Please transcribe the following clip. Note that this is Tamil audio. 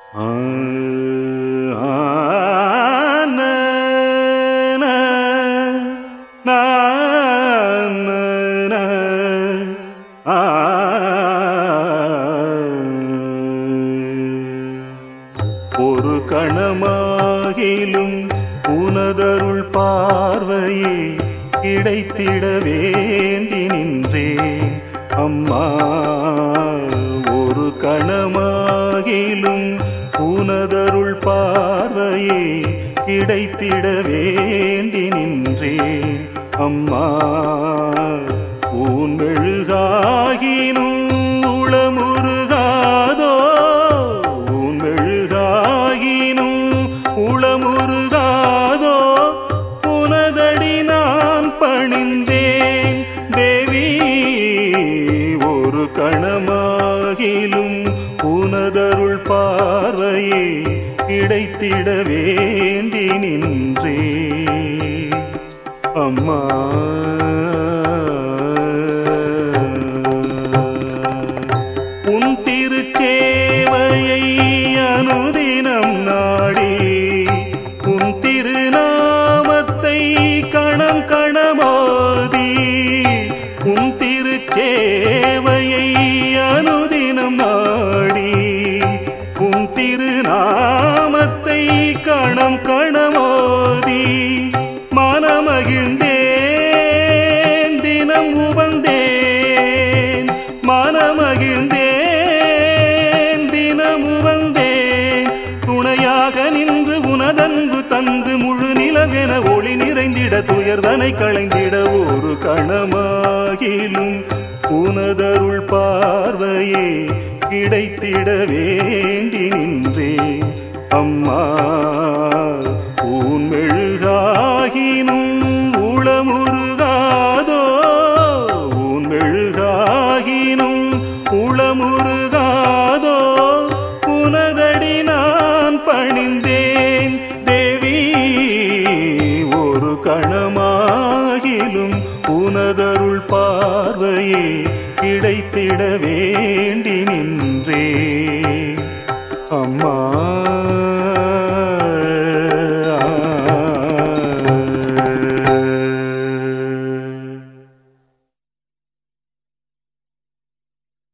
ஆ, ஆ, நா, நா, நா, நா, நா, ஆ. ஒரு கணமாகிலும் உனதருள் பார்வையே கிடைத்திட வேண்டி நின்றேன் அம்மா ஒரு கணமாகிலும் உனதருள் பார்வையே கிடைத்திட வேண்டி நின்றேன் அம்மா ஊன் மெழுகாகினும் உளமுருகாதோ ஊன் மெழுகாகினும் உளமுருகாதோ உனதடி நான் பணிந்தேன் தேவி ஒரு கணமாகிலும் உனதருள் பார்வையே கிடைத்திட வேண்டி நின்றே அம்மா உன் திருச்சேவையை அனுதினம் நாடி உன் திருநாமத்தை கணம் கணமோதி உன் திருச்சேவையை அனுதினம் நாடி உன் திருநாமத்தை கணம் கணமோதி மனமகிழ்ந்தேன் தினம் உவந்தேன் மனமகிழ்ந்தேன் தினம் உவந்தேன் துணையாக நின்று உனதன்பு தந்து முழு நிலவென ஒளி நிறைந்திட துயர்தனை களைந்திட ஒரு கணமாகிலும் உனதருள் பார்வையே கிடைத்திட வேண்டி நின்றேன் அம்மா ஊன் மெழுகாகினும் உளமுருகாதோ ஊன் மெழுகாகினும் உளமுருகாதோ உனதடி நான் பணிந்தேன் தேவி ஒரு கணமாகிலும் உனதருள் பார்வையே கிடைத்திட வேண்டி நின்றே அம்மா